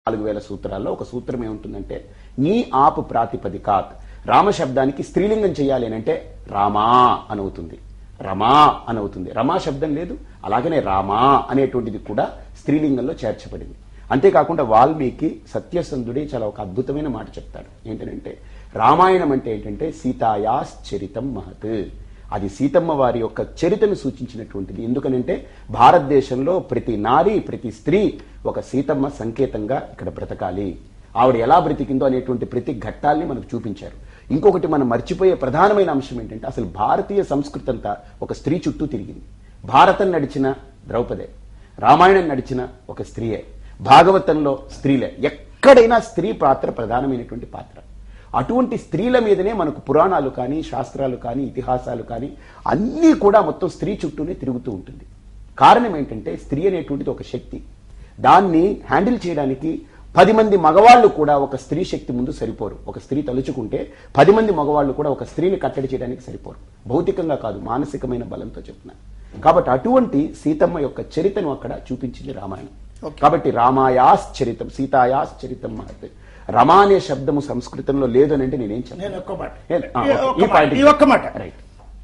నాలుగు వేల సూత్రాల్లో ఒక సూత్రం ఏముంటుందంటే నీ ఆపు ప్రాతిపదికాత్ రామ శబ్దానికి స్త్రీలింగం చేయాలి అని అంటే రామా అనవుతుంది రమా అనవుతుంది రమా శబ్దం లేదు అలాగనే రామా అనేటువంటిది కూడా స్త్రీలింగంలో చేర్చబడింది అంతేకాకుండా వాల్మీకి సత్యసంధుడే చాలా ఒక అద్భుతమైన మాట చెప్తాడు ఏంటంటే రామాయణం అంటే ఏంటంటే సీతాయాస్ చరితం మహత్ అది సీతమ్మ వారి యొక్క చరితను సూచించినటువంటిది ఎందుకనంటే భారతదేశంలో ప్రతి నారి ప్రతి స్త్రీ ఒక సీతమ్మ సంకేతంగా ఇక్కడ బ్రతకాలి ఆవిడ ఎలా బ్రతికిందో అనేటువంటి ప్రతి ఘట్టాల్ని మనకు చూపించారు ఇంకొకటి మనం మర్చిపోయే ప్రధానమైన అంశం ఏంటంటే అసలు భారతీయ సంస్కృతి అంతా ఒక స్త్రీ చుట్టూ తిరిగింది భారతం నడిచిన ద్రౌపదే రామాయణం నడిచిన ఒక స్త్రీయే భాగవతంలో స్త్రీలే ఎక్కడైనా స్త్రీ పాత్ర ప్రధానమైనటువంటి పాత్ర అటువంటి స్త్రీల మీదనే మనకు పురాణాలు కానీ శాస్త్రాలు కానీ ఇతిహాసాలు కానీ అన్నీ కూడా మొత్తం స్త్రీ చుట్టూనే తిరుగుతూ ఉంటుంది కారణం ఏంటంటే స్త్రీ అనేటువంటిది ఒక శక్తి దాన్ని హ్యాండిల్ చేయడానికి పది మంది మగవాళ్ళు కూడా ఒక స్త్రీ శక్తి ముందు సరిపోరు ఒక స్త్రీ తలుచుకుంటే పది మంది మగవాళ్ళు కూడా ఒక స్త్రీని కట్టడి చేయడానికి సరిపోరు భౌతికంగా కాదు మానసికమైన బలంతో చెప్తున్నాను కాబట్టి అటువంటి సీతమ్మ యొక్క చరితను అక్కడ చూపించింది రామాయణం కాబట్టి రామాయాస్ చరితం సీతాయాస్ చరితం మహత్ రమా అనే శబ్దము సంస్కృతంలో లేదు అని అంటే నేనేం చెప్పను నేను ఒక్క మాట ఏ- ఆ, ఈ ఓకే. ఒక్క ఈ మాట, పాయింట్ ఈ ఒక్క మాట రైట్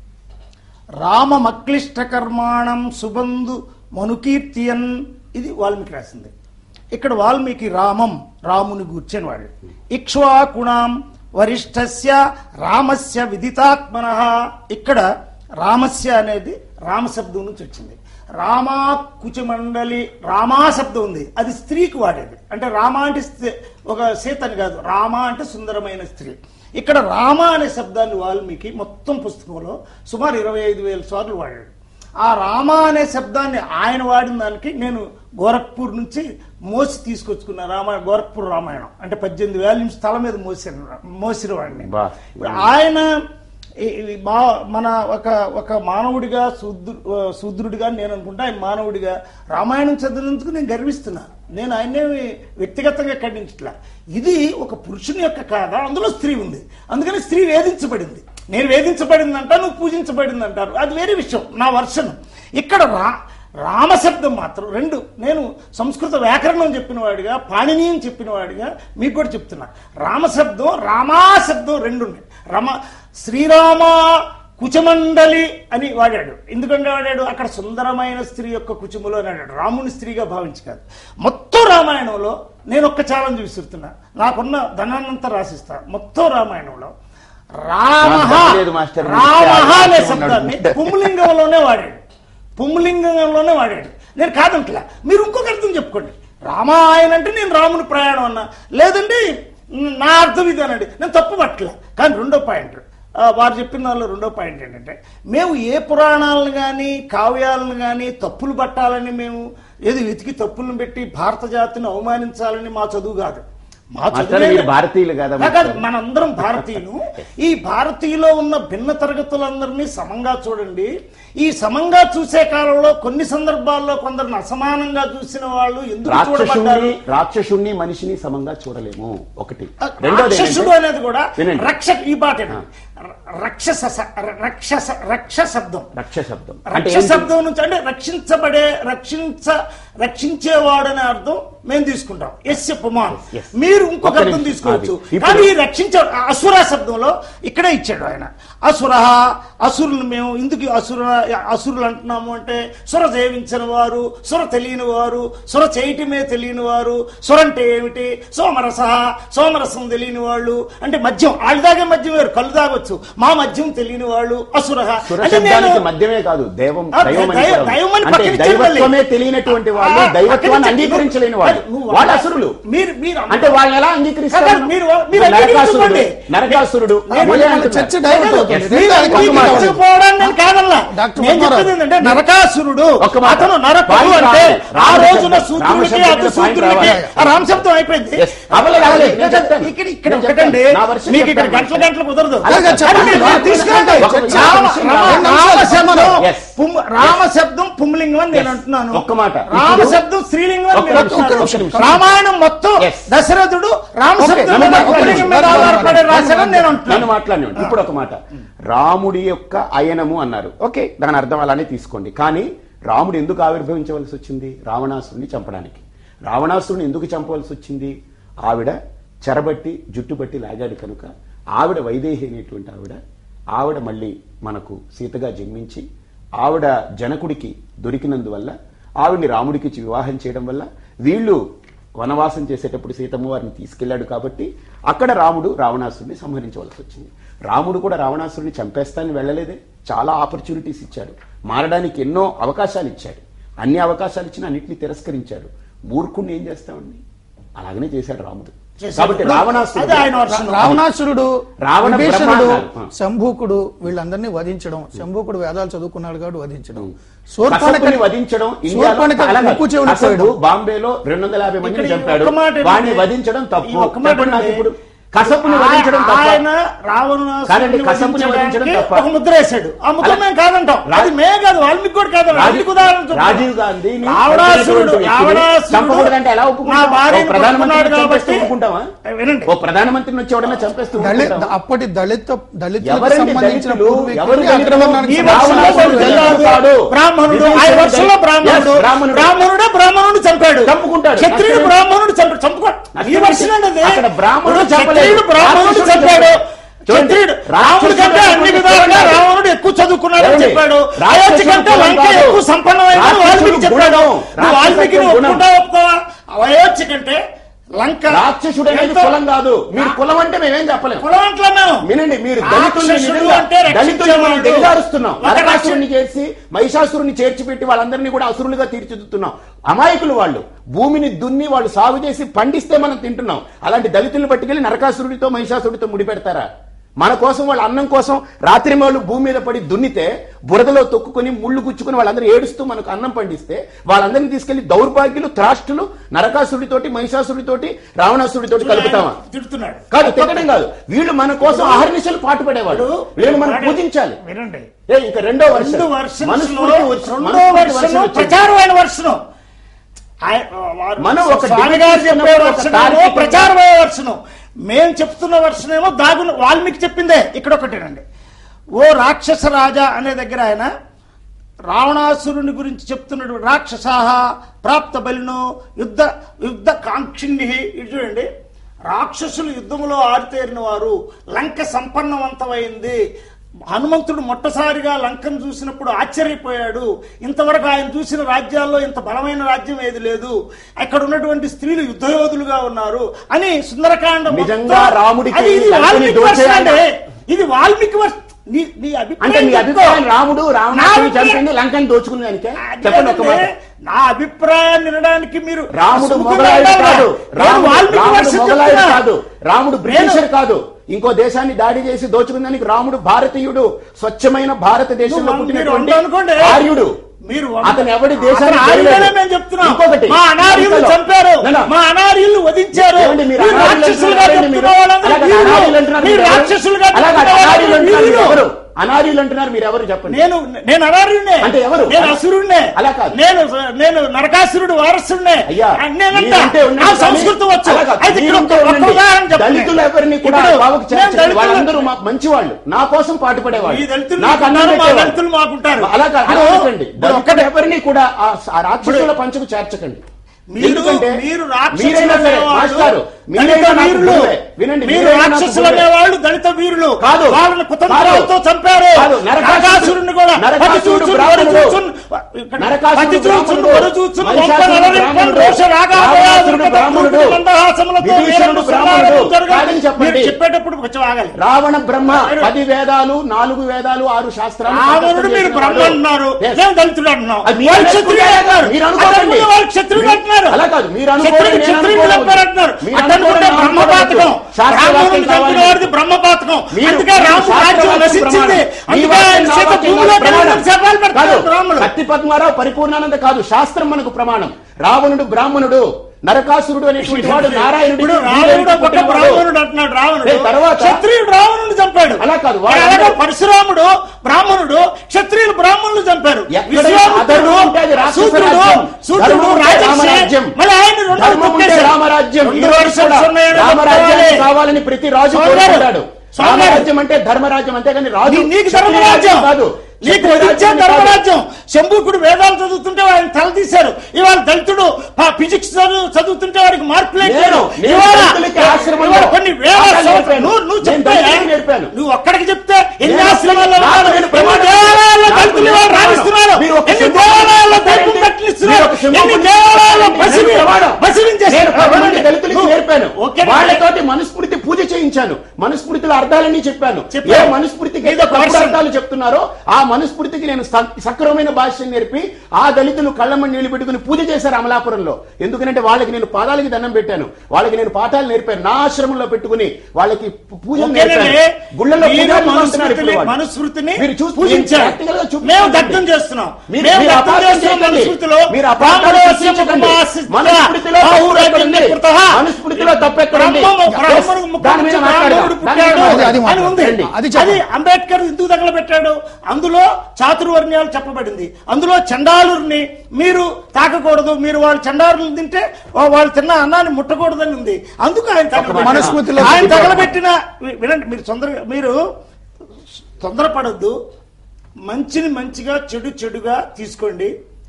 రామమక్లిష్ట కర్మాణం సుబంధు మనుకీర్తియన్ ఇది వాల్మీకి రాసింది ఇక్కడ వాల్మీకి రామం రాముని గూర్చని వాడు ఇక్ష్వాకుణాం వరిష్ఠస్య రామస్య విదితాత్మన ఇక్కడ రామస్య అనేది రామశబ్దం నుంచి వచ్చింది రామా కుచమండలి రామా శబ్దం ఉంది అది స్త్రీకి వాడేది అంటే రామ అంటే స్త్రీ- ఒక సీత అని కాదు రామ అంటే సుందరమైన స్త్రీ ఇక్కడ రామ అనే శబ్దాన్ని వాల్మీకి మొత్తం పుస్తకంలో సుమారు ఇరవై ఐదు వేల సార్లు వాడాడు ఆ రామ అనే శబ్దాన్ని ఆయన వాడిన దానికి నేను గోరఖ్పూర్ నుంచి మోసి తీసుకొచ్చుకున్న రామాయణ గోరఖ్పూర్ రామాయణం అంటే పద్దెనిమిది వాల్యూమ్స్ తల మీద మోసిన మోసిన వాడిని బా. ఇప్పుడు ఆయన ఈ- ఈ మా- మన ఒక ఒక మానవుడిగా శూద్రు శూద్రుడిగా నేను అనుకుంటా ఆయన మానవుడిగా రామాయణం చదివినందుకు నేను గర్విస్తున్నా నేను ఆయన్నేమి వ్యక్తిగతంగా ఖండించట్లా ఇది ఒక పురుషుని యొక్క కాదా అందులో స్త్రీ ఉంది అందుకని స్త్రీ వేధించబడింది నేను వేధించబడింది అంటా నువ్వు పూజించబడింది అంటారు అది వేరే విషయం నా వర్షం ఇక్కడ రా రామశబ్దం మాత్రం రెండు నేను సంస్కృత వ్యాకరణం చెప్పిన వాడిగా పాణినీయం చెప్పిన వాడిగా మీకు కూడా చెప్తున్నా రామశబ్దం రామాశబ్దం రెండు ఉన్నాయి రమ శ్రీరామ కుచమండలి అని వాడాడు ఎందుకంటే వాడాడు అక్కడ సుందరమైన స్త్రీ యొక్క కుచుములో అని అన్నాడు రాముని స్త్రీగా భావించి కాదు మొత్తం రామాయణంలో నేను ఒక్క ఛాలెంజ్ విసురుతున్నా నాకున్న ధనాన్నంతా రాసిస్తా మొత్తం రామాయణంలో రామ నాకు లేదు మాస్టర్. రామ అనే ఉన్నాడు. శబ్దాన్ని పుంలింగంలోనే వాడాడు పుంలింగంలోనే వాడాడు నేను కాదంట్లా మీరు ఇంకొక అర్థం చెప్పుకోండి రామ ఆయన అంటే నేను రాముని ప్రయాణం అన్నా లేదండి నా అర్థం ఇది అనండి నేను తప్పు పట్టలే కానీ రెండో పాయింట్ ఆ, వారు చెప్పిన దానిలో రెండో పాయింట్ ఏంటంటే మేము ఏ పురాణాలను కానీ కావ్యాలను కానీ తప్పులు పట్టాలని మేము ఏది వెతికి తప్పులను పెట్టి భారత జాతిని అవమానించాలని మా చదువు కాదు మా మాస్టర్, చదువే- మీరు భారతీయులు కదా కాదు, మాస్టర్? మనందరం భారతీయులు ఈ భారతీయులో ఉన్న భిన్న తరగతులందరినీ సమంగా చూడండి ఈ సమంగా చూసే కాలంలో కొన్ని సందర్భాల్లో కొందరిని అసమానంగా చూసిన వాళ్ళు ఎందుకు చూడబడ్డారు రాక్షసుణ్ణి రాక్షసుణ్ణి మనిషిని సమంగా చూడలేము ఒకటి రెండోది రాక్షసుడు ఏంటంటే- అనేది కూడా వినండి. రక్ష ఈ పాట రక్షస రక్షస రక్ష శబ్దం రక్ష శబ్దం అంటే రక్ష ఏంటి? శబ్దం నుంచి అంటే రక్షించబడే రక్షించ రక్షించేవాడు అనే అర్థం మేము తీసుకుంటాం ఎస్ పుమాన్ Yes, yes. మీరు ఇంకొక ఒక్క అర్థం నిమిషం. తీసుకోవచ్చు అది. ఇప్పుడు- కానీ ఈ రక్షించే అసుర శబ్దంలో ఇక్కడే ఇచ్చాడు ఆయన అసుర అసురులు మేము ఎందుకు అసుర అసురులు అంటున్నాము అంటే సుర సేవించిన వారు సుర తెలియని వారు సుర చేయటమే తెలియని వారు సుర అంటే ఏమిటి సోమరస సోమరసం తెలియని వాళ్ళు అంటే మద్యం వాళ్ళు దాగే మద్యం వేరు కళ్ళు తాగొచ్చు మా మద్యం తెలియని వాళ్ళు అసుర సుర అంటే నేను శబ్దానికి మధ్యమే కాదు దైవం ఆ, దైవం అని దైవ- కూడా ఉంది. దైవమని అంటే పక్కన ఇచ్చారు దైవత్వమే మళ్ళీ. తెలియనటువంటి వాళ్ళు ఆ, దైవత్వాన్ని పక్కన అంగీకరించలేని ఇచ్చారు. వాళ్ళు నువ్వు వాళ్ళు వాళ్ళ- అసురులు మీరు మీరు అంటే వాళ్ళు ఎలా అంగీకరిస్తారు కాదు, మీరు మీరు నరకాసురుడు అంగీకరించుకోండి. నరకాసురుడు నేను- మళ్ళీ నేను అంటున్నారు. చర్చ డైవర్ట్ అవుతుంది. Yes. మీరు ఒక్క మాట. అంగీకరించకపోవడానికి నేను కాదల్లా డాక్టర్ నేను ఉమారావు. చెప్పేది ఏంటంటే నరకాసురుడు ఒక్క మాట. అతను నరకుడు పాయింట్ అంటే రావాలి. ఆ రామ రోజున శబ్దం- శూద్రుడికి రామ అటు శబ్దం పాయింట్ శూద్రుడికి రావాలి. ఆ రామ శబ్దం అయిపోయింది Yes. అవ్వలేదు, అవ్వలేదు. నేను చెప్తాను. ఇక్కడ ఇక్కడ నేను ఒకటండి చెప్తాను. నా version మీకు ఇక్కడ చెప్తాను. గంటల గంటలు కుదరదు అలాగే అది చెప్పండి. మీరు రామ- తీసుకురండి. ఒక- ఒక రామ- నిమిషం రామ- రామ- రామ శబ్దం Yes. పుం- రామ శబ్దం పుంలింగం అని నేను Yes. అంటున్నాను ఒక్క మాట. రామ ఇప్పుడు- శబ్దం స్త్రీలింగం అని ఒక్క మీరు నిమిషం, అంటున్నారు. ఒక్క నిమిషం. రామాయణం మొత్తం Yes. దశరథుడు రామ ఓకే, శబ్దం నన్ను మీద మాట్లాడండి. పుల్లింగం మీద ఆధారపడి రాశాడని నేను నన్ను అంటున్నాను మాట్లాడండి ఇప్పుడు ఒక మాట రాముడి యొక్క అయనము అన్నారు ఓకే దాని అర్థం అలానే తీసుకోండి కానీ రాముడు ఎందుకు ఆవిర్భవించవలసి వచ్చింది రావణాసురుని చంపడానికి రావణాసురుని ఎందుకు చంపవలసి వచ్చింది ఆవిడ చెరబట్టి జుట్టుబట్టి లాగాడు కనుక ఆవిడ వైదేహి అనేటువంటి ఆవిడ ఆవిడ మళ్ళీ మనకు సీతగా జన్మించి ఆవిడ జనకుడికి దొరికినందువల్ల ఆవిడ్ని రాముడికి ఇచ్చి వివాహం చేయడం వల్ల వీళ్ళు వనవాసం చేసేటప్పుడు సీతమ్మ వారిని తీసుకెళ్లాడు కాబట్టి అక్కడ రాముడు రావణాసురుని సంహరించవలసి వచ్చింది రాముడు కూడా రావణాసురుని చంపేస్తానని వెళ్ళలేదే చాలా ఆపర్చునిటీస్ ఇచ్చాడు మారడానికి ఎన్నో అవకాశాలు ఇచ్చాడు అన్ని అవకాశాలు ఇచ్చినా అన్నింటినీ తిరస్కరించాడు మూర్ఖుణ్ణి ఏం చేస్తామండి అలాగనే చేశాడు రాముడు చేశాడు. కాబట్టి రావణాసురుడు అదే ఆయన వర్షం. రావణాసురుడు రావణ విభీషణుడు బ్రహ్మ అన్నారు. శంభూకుడు వీళ్ళందరినీ వధించడం శంభూకుడు వేదాలు చదువుకున్నాడు కాబట్టి వధించడం కసపుని వధించడం ఇండియాలో శూర్పణఖ అలాగే ముక్కు చెవులు కసపు కోయడం. బాంబేలో రెండు వందల యాభై మందిని ఇక్కడ ఈ చంపాడు ఒక్క మాట ఏంటంటే- వాడిని వధించడం తప్పు ఈ ఒక్క మాట చెప్పండి నాకు ఏంటంటే- ఇప్పుడు కసపుని వధించడం తప్ప ఆయన రావణాసురుడిని కాదండి, కసపుని వధించడం వధించడానికి తప్ప. ఒక ముద్ర వేశాడు ఆ ముద్ర అలా- మేము కాదంటాం రా- అది మే కాదు వాల్మీకి కూడా కాదు రాజీవ్- వాల్మీకి ఉదాహరణ చెప్తున్నాం. రాజీవ్ గాంధీని రావణాసురుడు చంపినటువంటి వ్యక్తిని రావణాసురుడు చంపకూడదంటే ఎలా నా ఒప్పుకుంటాం? భార్యను ఓ ప్రధానమంత్రిని కొట్టుకున్నాడు చంపేస్తే కాబట్టి- ఒప్పుకుంటావా? వినండి ఓ ప్రధానమంత్రిని వచ్చి ఎవడన్నా చంపేస్తూ దళిత ఒప్పుకుంటావా? అప్పటి దళిత దళితులకు ఎవరండి సంబంధించిన దళితులు? పూర్వీకుల్ని ఎవరు దళితులు? అగ్రవర్ణానికి ఈ రావణాసురుడు వర్షంలో దళితుడు దళితుడు, కాడు. బ్రాహ్మణుడు ఆ విభీషణుడు వర్షంలో దళితుడు. బ్రాహ్మణుడు Yes, బ్రాహ్మణుడు. బ్రాహ్మణుడే బ్రాహ్మణుడు చంపాడు చంపుకుంటాడు. క్షత్రియుడు అక్కడ- బ్రాహ్మణుడు చంపాడు చంపుకోడు ఈ వర్షం అండి అక్కడ బ్రాహ్మణుడు ఇప్పుడు చంపలేదు. క్షత్రియుడు బ్రాహ్మణుడు రాక్షసుడు చంపాడు చూడండి. క్షత్రియుడు రాముడి రాక్షసుడు కంటే అన్ని చంపాడు. విధాలుగా చూడండి. రావణుడు ఎక్కువ చదువుకున్నాడని చూడండి. చెప్పాడు రాక్షసుడు అయోధ్య కంటే గుణం లంక కాదు. ఎక్కువ సంపన్నమైన రాక్షసుడు వాల్మీకి చెప్పాడు గుణం. నువ్వు వాల్మీకి రాక్షసుడు గుణం. ఒప్పుకుంటావా ఒప్పుకోవా అయోధ్య కంటే లంక రాక్షసుడు అనేది ఎంతో- కులం కాదు మీరు కులం అంటే మేమేం చెప్పలేము కులం అంటలే మేము వినండి మీరు దళితుల్ని రాక్షసుడు నిజంగా అంటే దళితుల్ని మనం రక్షించేవాడు. దిగజారుస్తున్నాం ఒక నరకాసురుని చేసి మహిషాసురుని చేర్చిపెట్టి వాళ్ళందరినీ కూడా అసురులుగా తీర్చిదిద్దుతున్నాం అమాయకులు వాళ్ళు భూమిని దున్ని వాళ్ళు సాగు చేసి పండిస్తే మనం తింటున్నాం అలాంటి దళితుల్ని పట్టుకెళ్లి నరకాసురుడితో మహిషాసురుడితో ముడిపెడతారా మన కోసం వాళ్ళ అన్నం కోసం రాత్రి వాళ్ళు భూమి మీద పడి దున్నితే బురదలో తొక్కుకొని ముళ్ళు గుచ్చుకుని వాళ్ళందరూ ఏడుస్తూ మనకు అన్నం పండిస్తే వాళ్ళందరినీ తీసుకెళ్లి దౌర్భాగ్యులు త్రాష్టులు నరకాసురుడితోటి మహిషాసురుడితోటి రావణాసురుడితోటి కలుపుతామా తిడుతున్నాడు కాదు తిట్టడం కాదు వీళ్ళు మన కోసం అహర్నిశలు పాటుపడేవాడు వీళ్ళు మనం పూజించాలి వినండి ఏ ఇంకా రెండో వర్షం రెండు వర్షన్స్ మనస్ఫూర్తి వర్షం- రెండో మనస్ఫూర్తి వర్షం వర్షం వచ్చింది. ప్రచారమైన వర్షం ఆయ- వారు- మనం ఒక స్వామి డిబేట్ గారు చెప్పే చేస్తున్నప్పుడు ఒక వర్షనేమో తార్కికంగా- ప్రచారమైన వర్షం మేం చెప్తున్న వర్షనేమో దాగున వాల్మీకి చెప్పిందే ఇక్కడ ఒకటేనండి ఓ రాక్షస రాజా అనే దగ్గర ఆయన రావణాసురుని గురించి చెప్తున్నాడు రాక్షసాహ ప్రాప్త బలిను యుద్ధ యుద్ధ కాంక్షిణి ఇది చూడండి రాక్షసులు యుద్ధములో ఆరితేరిన వారు లంక సంపన్నవంతమైంది హనుమంతుడు మొట్టసారిగా లంకను చూసినప్పుడు ఆశ్చర్యపోయాడు ఇంతవరకు ఆయన చూసిన రాజ్యాల్లో ఇంత బలమైన రాజ్యం ఏది లేదు అక్కడ ఉన్నటువంటి స్త్రీలు యుద్ధయోధులుగా ఉన్నారు అని సుందరకాండ మొత్తం- నిజంగా రాముడికి అది ఇది లంకని వాల్మీకి వర్షం దోచేయాలి. అండి. ఇది వాల్మీకి వర్షం నీ నీ అంటే అభిప్రాయం మీ చెప్పుకో. అభిప్రాయం రాముడు రావణాసుని నా చంపింది లంకని దోచుకుని దానికే అది చెప్పండి ఒక మాట కాదండి. నా అభిప్రాయాన్ని వినడానికి మీరు రాముడు సుముఖంగా మొగలాయుడు ఉండాలా? కాదు నేను రాముడు వాల్మీకి రాముడు వర్షం మొగలాయుడు చెప్తున్నా. కాదు రాముడు బ్రిటిషర్ కాదు ఇంకో దేశాన్ని దాడి చేసి దోచుకుందానికి రాముడు భారతీయుడు స్వచ్ఛమైన భారతదేశంలో నువ్వు పుట్టినటువంటి మీరు అనుకోండి. ఆర్యుడు మీరు అతను ఎవడి దేశాన్ని అతను ఆర్యులనే చేయలేదు. మేము చెప్తున్నాం ఇంకొకటి మా అనార్యులు లంకలో- చంపారు No, no. మా అనార్యులు వధించారు ఏమండి మీరు మీరు అనార్యులు రాక్షసులుగా అంటున్నారండి మీరు? చెప్తున్న వాళ్ళందరూ అలాగే వీరులు. అనార్యులు అంటున్నారు మీరు మీరు ఎవరు? రాక్షసులుగా అలాగే చెప్తున్న అనార్యులు వాళ్ళందరూ అంటున్నారు మీరు వీరులు. ఎవరు అనార్యులు అంటున్నారు మీరు ఎవరు చెప్పండి నేను నేను అనార్యుడినే అంటే ఎవరు? నేను అసురుడినే అలా కాదు. నేను నేను నరకాసురుడు వారసుడినే అయ్యా నేనంట మీరంటే ఉండండి నా కానీ సంస్కృతి వచ్చు అలా కాదు. అయితే ఇక్కడ మీరంటే ఒక- ఒక్క ఉండండి. ఉదాహరణ చెప్పండి. దళితులు ఎవరిని కూడా ఇప్పుడు బాబుకు నేను చేర్చండి దళితులు- వాళ్ళందరూ మా మంచి వాళ్ళు నా కోసం పాటుపడేవాళ్ళు ఈ దళితులు నాకు అన్నం ఉంటారు, మా పెట్టేవాళ్ళు. దళితులు మాకుంటారు. అలా కాదు అలా ఇప్పుడు- అనకండి. ఇప్పుడు దళితులు ఎవరిని కూడా ఆ ఆ రాక్షసుల పంచుకు చేర్చకండి మీరు ఎందుకంటే మీరు రాక్షసులు మీరైనా సరే అనేవాళ్ళు మాస్టారు దళిత మీరైనా నాకు వీరులు గురువే. వినండి మీరు మీరైనా నాకు రాక్షసులు గురువే. అనేవాళ్ళు దళిత వీరులు కాదు. వాళ్ళని కుతంత్రాలతో కాదు. చంపారు కాదు. నరకాసురుడు- నరకాసురుడిని కూడా నరకాసురుడు పతి చూచుని, బ్రాహ్మణుడు. వరు చూచుని, ఇక్కడ నరకాసురుడు పతి చూచుని, బ్రాహ్మణుడు. వరు చూచుని, మహిషాసురుడు గొప్ప నరరింపని బ్రాహ్మణుడు. రోష రాగాభయాదులు రావణాసురుడు పెద్ద బ్రాహ్మణుడు. కూతురు మందహాసములతో విభీషణుడు వీరుడు బ్రాహ్మణుడు. సంహారం జరగాలి. కాదని చెప్పండి. మీరు చెప్పేటప్పుడు కొంచెం ఆగాలి రావణ బ్రహ్మ పది వేదాలు నాలుగు వేదాలు ఆరు శాస్త్రాలు రావణుడు మీరు చేసిన బ్రహ్మ వాడు. అంటున్నారు Yes. నేను దళితుడు అంటున్నాం అది మీరు వాళ్ళు అనుకుంటే క్షత్రియులు అంటున్నారు మీరు అతను అనుకోకండి. ముందు వాళ్ళు క్షత్రియులు అంటున్నారు అలా కాదు మీరు అనుకోండి, క్షత్రియులు నేను క్షత్రియులు అనుకోవద్దు. అంటారు అంటున్నారు మీరు అతను అనుకోవడం కూడా బ్రహ్మపాతకం శాస్త్రవాక్యం రాముడిని చంపిన కావాలి. వాడిది బ్రహ్మపాతకం మీరు- అందుకే మీరు రాముడు రాజ్యం శాస్త్రవాక్యం నశించింది ప్రమాణం. మీ అందుకే వాక్యం ఆయన నా చేత వాక్యం భూమిలో ప్రమాణం. కలిగిన శవాలు కాదు. పెడతారు బ్రాహ్మణులు కత్తి పద్మారావు పరిపూర్ణానంద కాదు శాస్త్రం మనకు ప్రమాణం రావణుడు బ్రాహ్మణుడు నరకాసురుడు అనేటువంటి వాడు నారాయణుడు ఇప్పుడు రావణుడు ఒక బ్రాహ్మణుడు అంటున్నాడు రావణుడు ఏ, తర్వాత? క్షత్రియుడు రావణుడు చంపాడు అలా కాదు, వాడు అలాగే అందరూ- పరశురాముడు బ్రాహ్మణుడు క్షత్రియులు బ్రాహ్మణులు చంపారు ఎక్కడైనా విశ్వామిత్రుడు అధర్మం ఉంటే అది రాక్షస శూద్రుడు రాజ్యం. శూద్రుడు ధర్మం ఉంటే రాజర్షి రామరాజ్యం. మళ్ళీ ఆయన రెండు ధర్మం ఉంటే కొట్టేశారు. రామరాజ్యం ఈ రెండు రోజు వర్షాలు కూడా ఉన్నాయని రామరాజ్యాన్ని చెప్పుకోవాలి. కావాలని ప్రతి రాజు చూడండి. కోరుకుంటాడు స్వామి గారు, రామరాజ్యం అంటే ధర్మరాజ్యం అంతే కానీ రాజు నీ- నీకు క్షత్రియ ధర్మరాజ్యం కాదు నీకు క్షత్రియ వధించే రాజ్యం కాదు. ధర్మరాజ్యం శంభూకుడు వేదాలు చదువుతుంటే వాడిని తల తీశారు ఇవాళ దళితుడు ఫిజిక్స్ చదువుతుంటే వాడికి మార్కులు నేను- ఎక్కారు. నేను ఇవాళ దళితులకి ఆశ్రమంలో ఇవాళ కొన్ని వేల పాఠాలు సంవత్సరాలు- నేర్పాను. నువ్వు నువ్వు నేను చెప్తే దళితులకి నేర్పాను. నువ్వు ఒక్కడికి చెప్తే ఎన్ని నేను ఆశ్రమాల్లో నాకు ఉన్నారు? నేను ఎన్ని ప్రమాణం దేవాలయాల్లో నాకు దళితులు నేను ఇవాళ ప్రమాణం. రాణిస్తున్నారు మీరు ఒక ఎన్ని సింహం దేవాలయాల్లో గురించి దళితులు చెప్పండి. కట్టిస్తున్నారు మీరు ఒక సింహం ఎన్ని గురించి దేవాలయాల్లో చెప్పండి. బసిరి నేను ప్రమాణం. బసిరించేసి నేను పది మంది దళితులకి నువ్వు- నేర్పాను ఓకే వాళ్ళతోటి మనుస్మృతి పూజ చేయించాను మనుస్మృతిలో అర్థాలన్నీ చెప్పాను చెప్పారు. ఏ మనుస్మృతికి అయితే ఇదొక తప్పుడు version. అర్థాలు చెప్తున్నారో ఆ మనుస్మృతికి నేను స- సక్రమమైన భాష్యం నేర్పి ఆ దళితులు కళ్ళమ్మ నీళ్లు పెట్టుకుని పూజ చేశారు అమలాపురంలో ఎందుకంటే వాళ్ళకి నేను పాదాలకి దండం పెట్టాను వాళ్ళకి నేను పాఠాలు నేర్పాను నా ఆశ్రమంలో పెట్టుకుని వాళ్ళకి పూజలు ఓకేనండి. నేర్పాను గుళ్ళల్లో మీరు పూజారులు ఉంటున్నారు ఇప్పుడు మనుస్మృతిని వాళ్ళు. మనుస్మృతిని మీరు చూసి పూజించారు. practical గా చూపించండి. మేము దగ్ధం చేస్తున్నాం మీరు- మేము మీరు దగ్ధం అపార్థం చేస్తున్నాం చేయకండి. మనుస్మృతిలో మీరు అపార్థం బ్రాహ్మణోస్య సృష్టించకండి. ముఖమాసిత మనుస్మృతిలో తప్పు బాహురాజ్యం ఎక్కడుంది? నికృతః. మనుస్మృతిలో తప్పు ఎక్కడుంది? బ్రహ్మము- Yes. బ్రాహ్మణుడు ముఖం దాని మీద నుంచి మాట్లాడదాం. బ్రాహ్మణుడు దాని మీద పుట్టాడు మాట్లాడదాం. అది అని ఉంది మాట్లాడండి. అది అది చెప్పండి. అంబేద్కర్ ఎందుకు తగలబెట్టాడు అందులో చాతుర్వర్ణ్యాలు చెప్పబడింది అందులో చండాలుర్ని మీరు తాకకూడదు మీరు వాళ్ళు చండాలులు తింటే వా- వాళ్ళు తిన్న అన్నాన్ని ముట్టకూడదని ఉంది అందుకు ఆయన తగలబెట్టాడు. మనుస్మృతిలో ఆయన చెప్పాడు. తగలబెట్టిన వి- వినండి మీరు తొందరగా మీరు తొందరపడద్దు మంచిని మంచిగా చెడు చెడుగా తీసుకోండి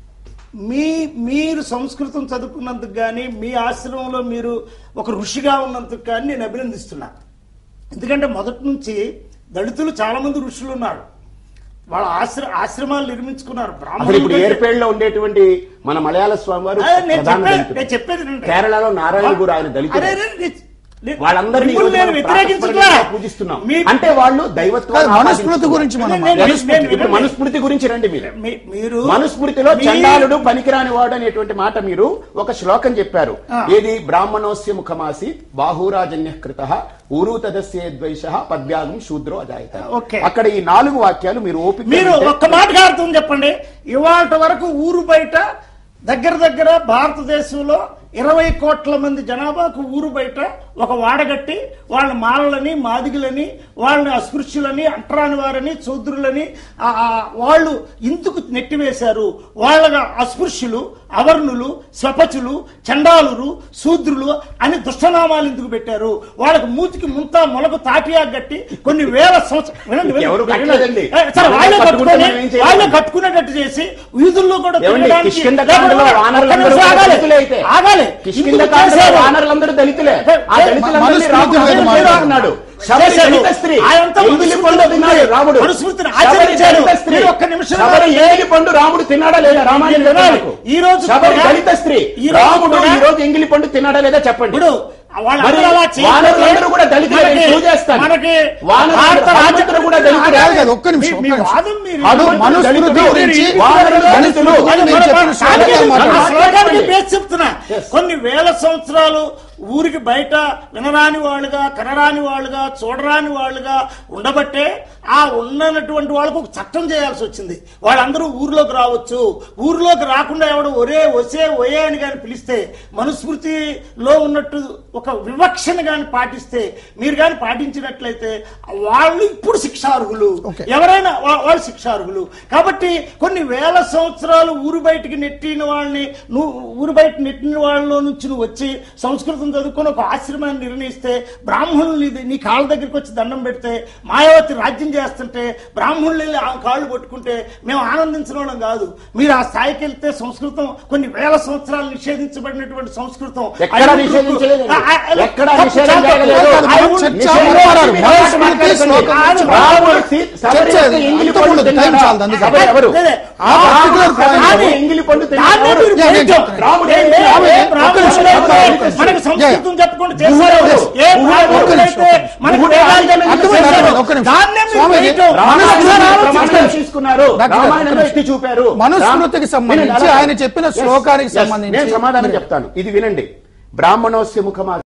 మీ మీరు సంస్కృతం చదువుకున్నందుకు కానీ మీ ఆశ్రమంలో మీరు ఒక ఋషిగా ఉన్నందుకు కానీ నేను అభినందిస్తున్నా ఎందుకంటే మొదటి నుంచి దళితులు చాలా మంది ఋషులు ఉన్నారు వాళ్ళ ఆశ్ర ఆశ్రమాలు నిర్మించుకున్నారు అసలు బ్రాహ్మణుల ఇప్పుడు కంటే- ఏర్పేడులో ఉండేటువంటి మన మలయాళ స్వామి వారు అదే నేను ప్రధాన చెప్పేది దళితుడు. నేను చెప్పేది వినండి. కేరళలో నారాయణ గురు ఆయన దళితుడు. అరే, అరే, నే- నే- వాళ్ళందరినీ మిమ్మల్ని ఈరోజు నేను మనం వ్యతిరేకించట్లే ప్రాతస్మరణీయంగా పూజిస్తున్నాం మీ- అంటే వాళ్ళు దైవత్వం కాదు, మనుస్మృతి గురించి మనం నేను- నేను- నేను- ఇప్పుడు మనుస్మృతి గురించి రండి మీరు మీ- మీరు మనుస్మృతిలో మీ- చండాలుడు పనికిరాని వాడు అనేటువంటి మాట మీరు ఒక శ్లోకం చెప్పారు ఆ. ఏది బ్రాహ్మణోస్య ముఖమాసి బాహురాజన్య కృత ఊరు తదస్యేద్వైష పద్భ్యాగం శూద్రో అజాయత ఓకే. అక్కడ ఈ నాలుగు వాక్యాలు మీరు ఓపిక మీరు ఉంటే- ఒక్క మాటగా అర్థం చెప్పండి ఇవాళ వరకు ఊరు బయట దగ్గర దగ్గర భారతదేశంలో ఇరవై కోట్ల మంది జనాభాకు ఊరు బయట ఒక వాడగట్టి వాళ్ళ మాలలని మాదిగులని వాళ్ళని అస్పృశ్యులని అంటరాని వారని శూద్రులని ఆ, ఆ, వాళ్ళు ఇందుకు నెట్టివేశారు వాళ్ళ అస్పృశ్యులు అవర్ణులు స్వపచులు చండాలురు శూద్రులు అని దుష్టనామాలు ఎందుకు పెట్టారు వాళ్ళకు మూతికి ముంత మొలకు తాటియా గట్టి కొన్ని వేల సంవత్సరాలు వినండి, వినండి. ఎవరు కట్టలేదండి. ఏ, సరే, వాళ్ళే కట్టుకుంటే కట్టుకొని మనం ఏం చేయలేం. వాళ్ళే కట్టుకునేటట్టు చేసి వీధుల్లో కూడా ఏమండి, తిరగడానికి- కిష్కింధకాండలో ఒక్క వానరులందరూ నిమిషం ఆగాలి. దళితులే అయితే. ఆగాలి కిష్కింధకాండలో ఎందుకు చేశారు? వానరులందరూ దళితులే ఆ ఏ, దళితులందరినీ మనుస్మృతి రాముడు మీద పేరు మాట్లాడు. అన్నాడు శబరి చేశారు. దళిత స్త్రీ ఆయనంతా ఎంగిలి మనుస్మృతిలో పండు తిన్నాడు ఉంది. రాముడు మనుస్మృతిని శబరి ఆచరించాడు. దళిత స్త్రీ మీరు ఒక్క నిమిషం శబరి వినండి. ఎంగిలి పండు రాముడు తిన్నాడా లేదా రామాయణం మీరు వినాలి. నాకు. ఈ రోజు శబరి కూడా- దళిత స్త్రీ ఈ రోజు రాముడు కూడా- ఈ రోజు ఎంగిలి పండు తిన్నాడా లేదా చెప్పండి ఇప్పుడు వాళ్ళందరూ మరి అలా చేయకపోతే వానరులందరూ కూడా దళితులే, నేను మనకి- ప్రూవ్ చేస్తాను. మనకి వానరులు- భారత హనుమంతుడు కూడా దళితుడే. కాదు, కాదు, ఒక్క నిమిషం, మీ- ఒక్క మీ నిమిషం. వాదం మీరు- అడు మీరు- మనుస్మృతి మీరు- గురించి మీరు- వానరులు మీరు- దళితులు. అది అది నేను మన- చెప్పిన మన- శ్లోకంగా అది మాట్లాడు. మన శ్లోకానికి చెప్పండి. బేస్ చెప్తున్నా Yes. కొన్ని వేల సంవత్సరాలు ఊరికి బయట వినరాని వాళ్ళుగా కనరాని వాళ్ళుగా చూడరాని వాళ్ళుగా ఉండబట్టే ఆ ఉన్నటువంటి వాళ్ళకు ఒక చట్టం చేయాల్సి వచ్చింది వాళ్ళందరూ ఊర్లోకి రావచ్చు ఊర్లోకి రాకుండా ఎవడు ఒరే ఒసే ఒయే అని కానీ పిలిస్తే మనుస్మృతిలో ఉన్నట్టు ఒక వివక్షను కానీ పాటిస్తే మీరు కానీ పాటించినట్లయితే వాళ్ళు ఇప్పుడు శిక్షార్హులు Okay. ఎవరైనా వా- వాళ్ళు శిక్షార్హులు కాబట్టి కొన్ని వేల సంవత్సరాలు ఊరు బయటికి నెట్టిన వాళ్ళని నువ్వు ఊరు బయట నెట్టిన వాళ్ళలో నుంచి నువ్వు వచ్చి సంస్కృతం చదువుకొని ఒక ఆశ్రమాన్ని నిర్ణయిస్తే బ్రాహ్మణులు నీ- నీ కాళ్ళ దగ్గరికి వచ్చి దండం పెడితే మాయావతి రాజ్యం చేస్తుంటే బ్రాహ్మణులు వెళ్ళి ఆ కాళ్ళు పట్టుకుంటే మేము ఆనందించిన వాళ్ళం కాదు మీరు ఆ స్థాయికి వెళ్తే సంస్కృతం కొన్ని వేల సంవత్సరాలు నిషేధించబడినటువంటి సంస్కృతం ఎక్కడా ఐదు నిషేధించలేదండి. ఆ, ఆ, ఆ, ఎక్కడా తప్పు, నిషేధం చాలా తప్పు. జరగలేదు. I would- చర్చ నిషేధం మాట్లాడారు. మీరు మనుస్మృతి మాట్లాడకండి. శ్లోకం ఆ, నుంచి రాముడు సీ- శబరి చర్చ యొక్క ఎంగిలి అంత పండు ఉండదు. టైం తిన్నాడా? చాలదు అందుకే. శబరి ఎవరు? లేదే. ఆ particular శబరి point. ఎంగిలి పండు దాన్ని తిన్నాడు మీరు నేను చేయటం. చెప్తాను. రాముడు ఏ- ఏం ఏ- చేయాలి? ఏ ఒక్క బ్రాహ్మణులు నిమిషం, అయితే ఒక్క నిమిషం. మనకు సంస్కృతం చెప్పుకుంటూ చేస్తారు. గుహుడు. ఏ గుహుడు బ్రాహ్మణులు ఒక్క అయితే నిమిషం. మనకు గుహుడు వేదాలు అర్థమైంది, చదివి అర్థమైంది, చేస్తారు. ఒక్క నిమిషం. దాన్నే మీరు స్వామి, చేయటం. రామకృష్ణ రామకృష్ణ రావు ప్రమాణాలు తీసుకున్నారు డాక్టర్ గారు, రామాయణంలో ఒక్క ఎత్తి చూపారు మనుస్మృతికి సంబంధించి వినండి, అలా- ఆయన చెప్పిన Yes, శ్లోకానికి yes, సంబంధించి నేను సమాధానం చెప్తాను ఇది వినండి బ్రాహ్మణోస్య ముఖమా